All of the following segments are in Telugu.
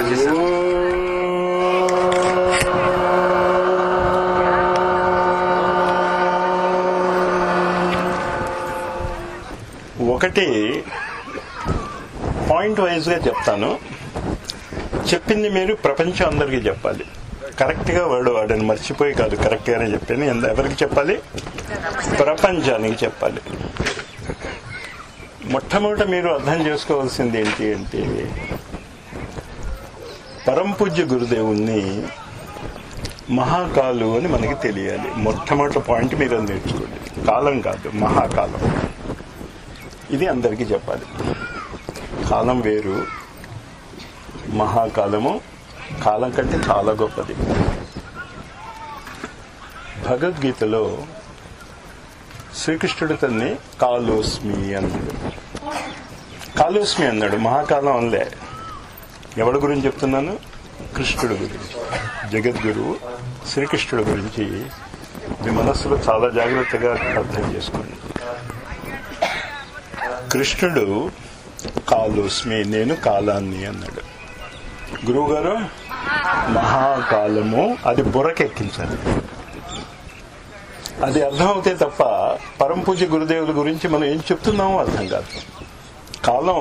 చేశాను ఒకటి పాయింట్ వైజ్గా చెప్తాను చెప్పింది మీరు ప్రపంచం అందరికీ చెప్పాలి కరెక్ట్గా వర్డ్ వాడని మర్చిపోయి కాదు కరెక్ట్గానే చెప్పాను ఎంత- ఎవరికి చెప్పాలి ప్రపంచానికి చెప్పాలి మొట్టమొదట మీరు అర్థం చేసుకోవాల్సింది ఏంటి అంటే పరంపూజ్య గురుదేవుణ్ణి మహాకాలు అని మనకి తెలియాలి మొట్టమొదటి పాయింట్ మీరు అది నేర్చుకోండి కాలం కాదు మహాకాలం ఇది అందరికీ చెప్పాలి కాలం వేరు మహాకాలము కాలం కంటే చాలా గొప్పది భగవద్గీతలో శ్రీకృష్ణుడు తన్ని కాలోస్మి అన్నాడు కాలోస్మి అన్నాడు మహాకాలం అనలే ఎవడి గురించి చెప్తున్నాను కృష్ణుడు గురించి జగద్గురువు శ్రీకృష్ణుడు గురించి మీ మనస్సులో చాలా జాగ్రత్తగా అర్థం చేసుకోండి కృష్ణుడు కాలోస్మి నేను కాలాన్ని అన్నాడు గురువు గారు మహాకాలము అది బుర్రకెక్కించాలి అది అర్థమవుతే తప్ప పరంపూజ గురుదేవుల గురించి మనం ఏం చెప్తున్నామో అర్థం కాదు కాలం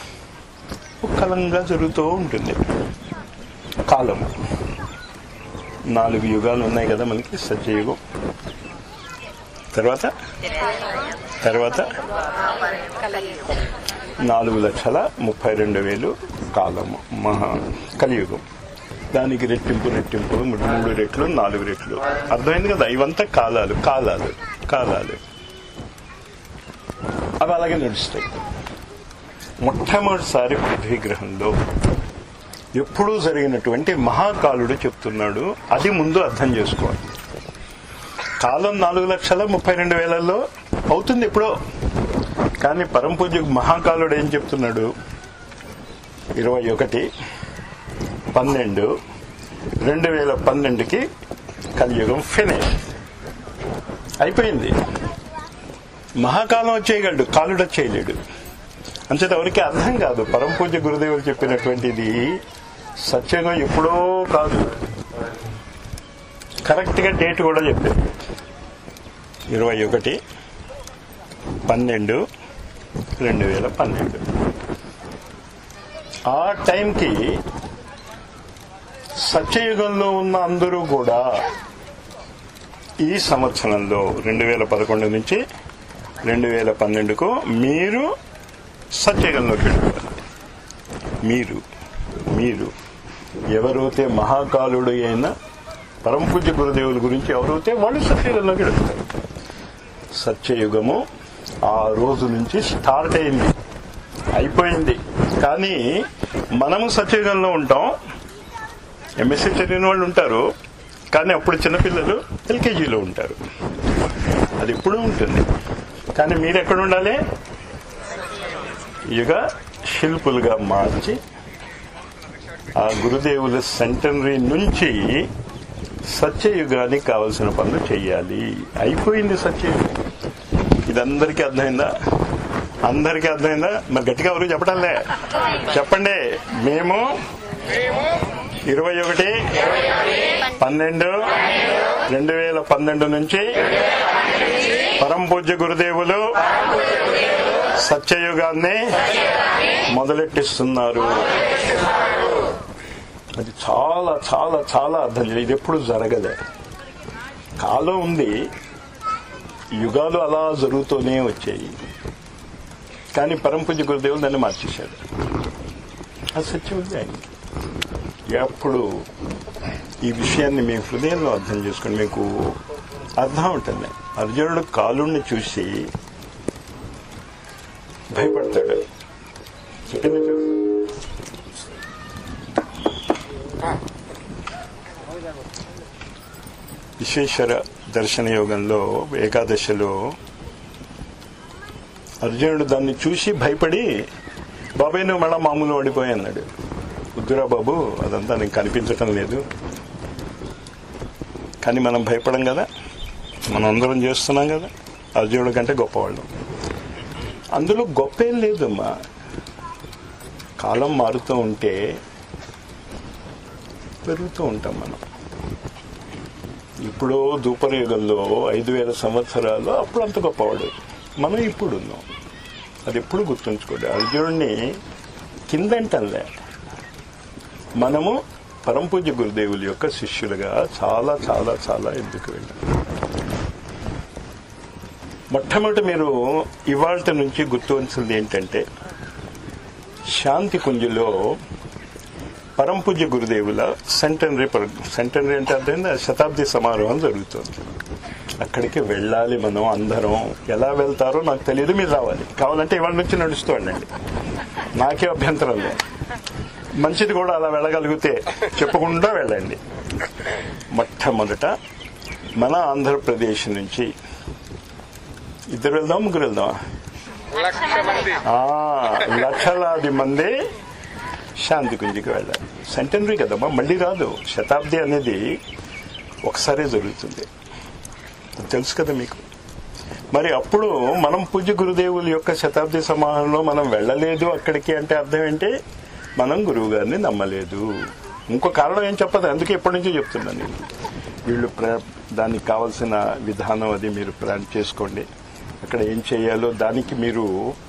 కలంగా జరుగుతూ ఉంటుంది కాలం నాలుగు యుగాలు ఉన్నాయి కదా మనకి సత్యయుగం తర్వాత తర్వాత నాలుగు లక్షల ముప్పై రెండు వేలు కాలము మహా కలియుగం దానికి రెట్టింపు రెట్టింపు మూడు రెట్లు నాలుగు రెట్లు అర్థమైంది కదా ఇవంతా కాలాలు కాలాలు కాలాలు అవి అలాగే నడుస్తాయి మొట్టమొదటిసారి పృథ్వీ గ్రహంలో ఎప్పుడూ జరిగినటువంటి మహాకాలుడు చెప్తున్నాడు అది ముందు అర్థం చేసుకోవాలి కాలం నాలుగు లక్షల ముప్పై రెండు వేలలో అవుతుంది ఎప్పుడో కానీ పరంపూజ్య మహాకాలుడు ఏం చెప్తున్నాడు ఇరవై ఒకటి పన్నెండు రెండు వేల పన్నెండుకి కలియుగం ఫినిష్ అయిపోయింది మహాకాలం వచ్చేయగలడు కాలుడు వచ్చేయలేడు అంచేత ఎవరికి అర్థం కాదు పరంపూజ్య గురుదేవులు చెప్పినటువంటిది సత్యంగా ఎప్పుడో కాదు కరెక్ట్ గా డేట్ కూడా చెప్పారు ఇరవై ఒకటి పన్నెండు రెండు వేల పన్నెండు ఆ టైంకి సత్యయుగంలో ఉన్న అందరూ కూడా ఈ సంవత్సరంలో రెండు వేల పదకొండు నుంచి రెండు వేల పన్నెండుకు మీరు సత్యయుగంలోకి వెళ్ళిపోవాలి మీరు మీరు ఎవరైతే మహాకాలుడు అయిన పరంపూజ్య గురుదేవుల గురించి ఎవరైతే వాళ్ళు సత్యయుగంలోకి వెళ్తారు సత్యయుగము ఆ రోజు నుంచి స్టార్ట్ అయింది అయిపోయింది కానీ మనము సత్యయుగంలో ఉంటాం ఎంఎస్సీ చదివిన వాళ్ళు ఉంటారు కానీ అప్పుడు చిన్నపిల్లలు ఎల్కేజీలో ఉంటారు అది ఎప్పుడూ ఉంటుంది కానీ మీరు ఎక్కడ ఉండాలి యుగ శిల్పులుగా మార్చి ఆ గురుదేవుల సెంటనరీ నుంచి సత్యయుగానికి కావలసిన పనులు చేయాలి అయిపోయింది సత్యయుగం ఇదందరికీ అర్థమైందా అందరికీ అర్థమైందా మరి గట్టిగా ఎవరు చెప్పడంలే చెప్పండి మేము ఇరవై ఒకటి పన్నెండు రెండు వేల పన్నెండు నుంచి పరం పూజ్య గురుదేవులు సత్యయుగాన్ని మొదలెట్టిస్తున్నారు అది చాలా చాలా చాలా అర్థం చేయాలి. ఇది ఎప్పుడు జరగలే కాలం ఉంది యుగాలు అలా జరుగుతూనే వచ్చాయి కానీ పరంపూజ్య గురుదేవులు దాన్ని మార్చేశాడు ఆ సత్యం ఉంది ఆయనకి ఎప్పుడు ఈ విషయాన్ని మీ హృదయంలో అర్థం చేసుకుని మీకు అర్థం ఉంటుంది అర్జునుడు కాలుణ్ణి చూసి భయపడతాడు చెప్పింది చెప్పు. విశ్వేశ్వర దర్శన యోగంలో ఏకాదశిలో అర్జునుడు దాన్ని చూసి భయపడి బాబాయ్ నువ్వు మళ్ళా మామూలు పడిపోయి అన్నాడు వద్దురా బాబు అదంతా నీకు కనిపించటం లేదు కానీ మనం భయపడం కదా మనం అందరం చేస్తున్నాం కదా అర్జునుడి కంటే గొప్పవాళ్ళం అందులో గొప్ప ఏం లేదమ్మా కాలం మారుతూ ఉంటే పెరుగుతూ ఉంటాం మనం ఇప్పుడు దూపర యుగంలో ఐదు వేల సంవత్సరాలు అప్పుడు అంత గొప్పవాడు మనం ఇప్పుడు ఉన్నాం అది ఎప్పుడు గుర్తుంచుకోండి అర్జునుడిని కిందంటలే మనము పరంపూజ్య గురుదేవుల యొక్క శిష్యులుగా చాలా చాలా చాలా ఎందుకు వెళ్ళాం మొట్టమొదటి మీరు ఇవాళ నుంచి గుర్తుంచాల్సింది ఏంటంటే శాంతి కుంజులో పరంపూజ్య గురుదేవుల సెంటనరీ సెంటనరీ అంటే అర్థమైందా శతాబ్ది సమారోహం జరుగుతుంది అక్కడికి వెళ్ళాలి మనం అందరం ఎలా వెళ్తారో నాకు తెలియదు మీరు రావాలి కావాలంటే ఇవాళ నుంచి నడుస్తూ ఉండండి నాకే అభ్యంతరం లేదు మంచిది కూడా అలా వెళ్ళగలిగితే చెప్పకుండా వెళ్ళండి మొట్టమొదట మన ఆంధ్రప్రదేశ్ నుంచి ఇద్దరు వెళ్దాం ముగ్గురు వెళ్దాం లక్ష మంది లక్షలాది మంది శాంతి కుంజికి వెళ్ళాలి సెంటనరీ కదమ్మా మళ్ళీ రాదు శతాబ్ది అనేది ఒకసారే జరుగుతుంది అది తెలుసు కదా మీకు మరి అప్పుడు మనం పూజ్య గురుదేవుల యొక్క శతాబ్ది సమాహంలో మనం వెళ్ళలేదు అక్కడికి అంటే అర్థం ఏంటి మనం గురువు గారిని నమ్మలేదు ఇంకో కారణం ఏం చెప్పదు అందుకే ఎప్పటి నుంచో చెప్తున్నాను నేను వీళ్ళు ప్ర- దానికి కావాల్సిన విధానం అది మీరు ప్లాన్ చేసుకోండి అక్కడ ఏం చేయాలో దానికి మీరు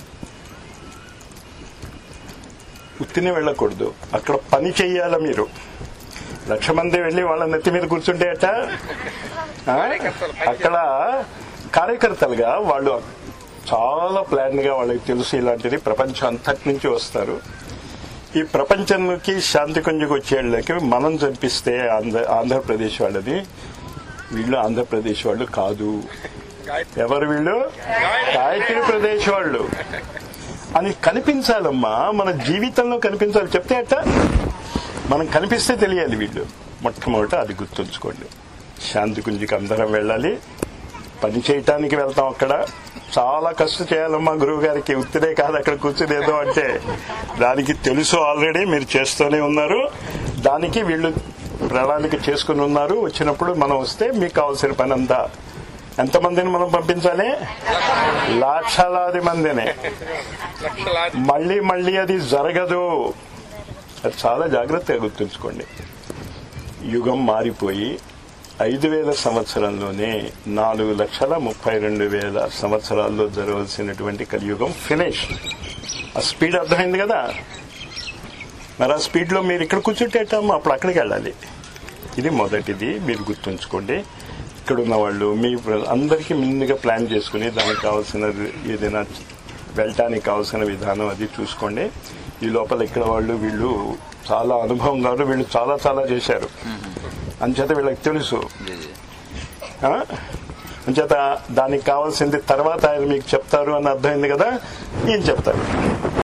ఉత్తినే వెళ్ళకూడదు అక్కడ పని చెయ్యాల మీరు లక్ష మంది వెళ్ళి వాళ్ళ నెత్తి మీద కూర్చుంటే అట ఆ? అక్కడ కార్యకర్తలుగా వాళ్ళు చాలా ప్లాన్ గా వాళ్ళకి తెలుసు ఇలాంటిది ప్రపంచం అంతటి నుంచి వస్తారు ఈ ప్రపంచంలోకి శాంతి కుంజకు వచ్చేళ్ళకి మనం చంపిస్తే ఆంధ్ర ఆంధ్రప్రదేశ్ వాళ్ళది వీళ్ళు ఆంధ్రప్రదేశ్ వాళ్ళు కాదు ఎవరు వీళ్ళు గాయత్రి ప్రదేశ్ వాళ్ళు అని కనిపించాలమ్మా మన జీవితంలో కనిపించాలి చెప్తే అట్ట మనం కనిపిస్తే తెలియాలి వీళ్ళు మొట్టమొదట అది గుర్తుంచుకోండి శాంతి కుంజికి అందరం వెళ్ళాలి పని చేయటానికి వెళ్తాం అక్కడ చాలా కష్టం చేయాలమ్మా గురువు గారికి ఉత్తిరే కాదు అక్కడ కూర్చునేదో అంటే దానికి తెలుసు ఆల్రెడీ మీరు చేస్తూనే ఉన్నారు దానికి వీళ్ళు ప్రణాళిక చేసుకుని ఉన్నారు వచ్చినప్పుడు మనం వస్తే మీకు కావాల్సిన పని అంతా ఎంతమందిని మనం పంపించాలి లక్షలాది మందిని లక్షలాది మళ్ళీ మళ్ళీ అది జరగదు అది చాలా జాగ్రత్తగా గుర్తుంచుకోండి యుగం మారిపోయి ఐదు వేల సంవత్సరంలోనే నాలుగు లక్షల ముప్పై రెండు వేల సంవత్సరాల్లో జరగవలసినటువంటి కలియుగం ఫినిష్ ఆ స్పీడ్ అర్థమైంది కదా మరి ఆ స్పీడ్లో మీరు ఇక్కడ కూర్చుంటేటమ్మా అప్పుడు అక్కడికి వెళ్ళాలి ఇది మొదటిది మీరు గుర్తుంచుకోండి ఇక్కడ ఉన్న వాళ్ళు మీ ప్ర- అందరికీ ముందుగా ప్లాన్ చేసుకుని దానికి కావాల్సిన ఏదైనా వెళ్ళటానికి కావాల్సిన విధానం అది చూసుకోండి ఈ లోపల ఇక్కడ వాళ్ళు వీళ్ళు చాలా అనుభవం కాదు వీళ్ళు చాలా చాలా చేశారు అంచేత వీళ్ళకి తెలుసు ఆ? అంచేత దానికి కావాల్సింది తర్వాత ఆయన మీకు చెప్తారు అని అర్థమైంది కదా ఏం చెప్తారు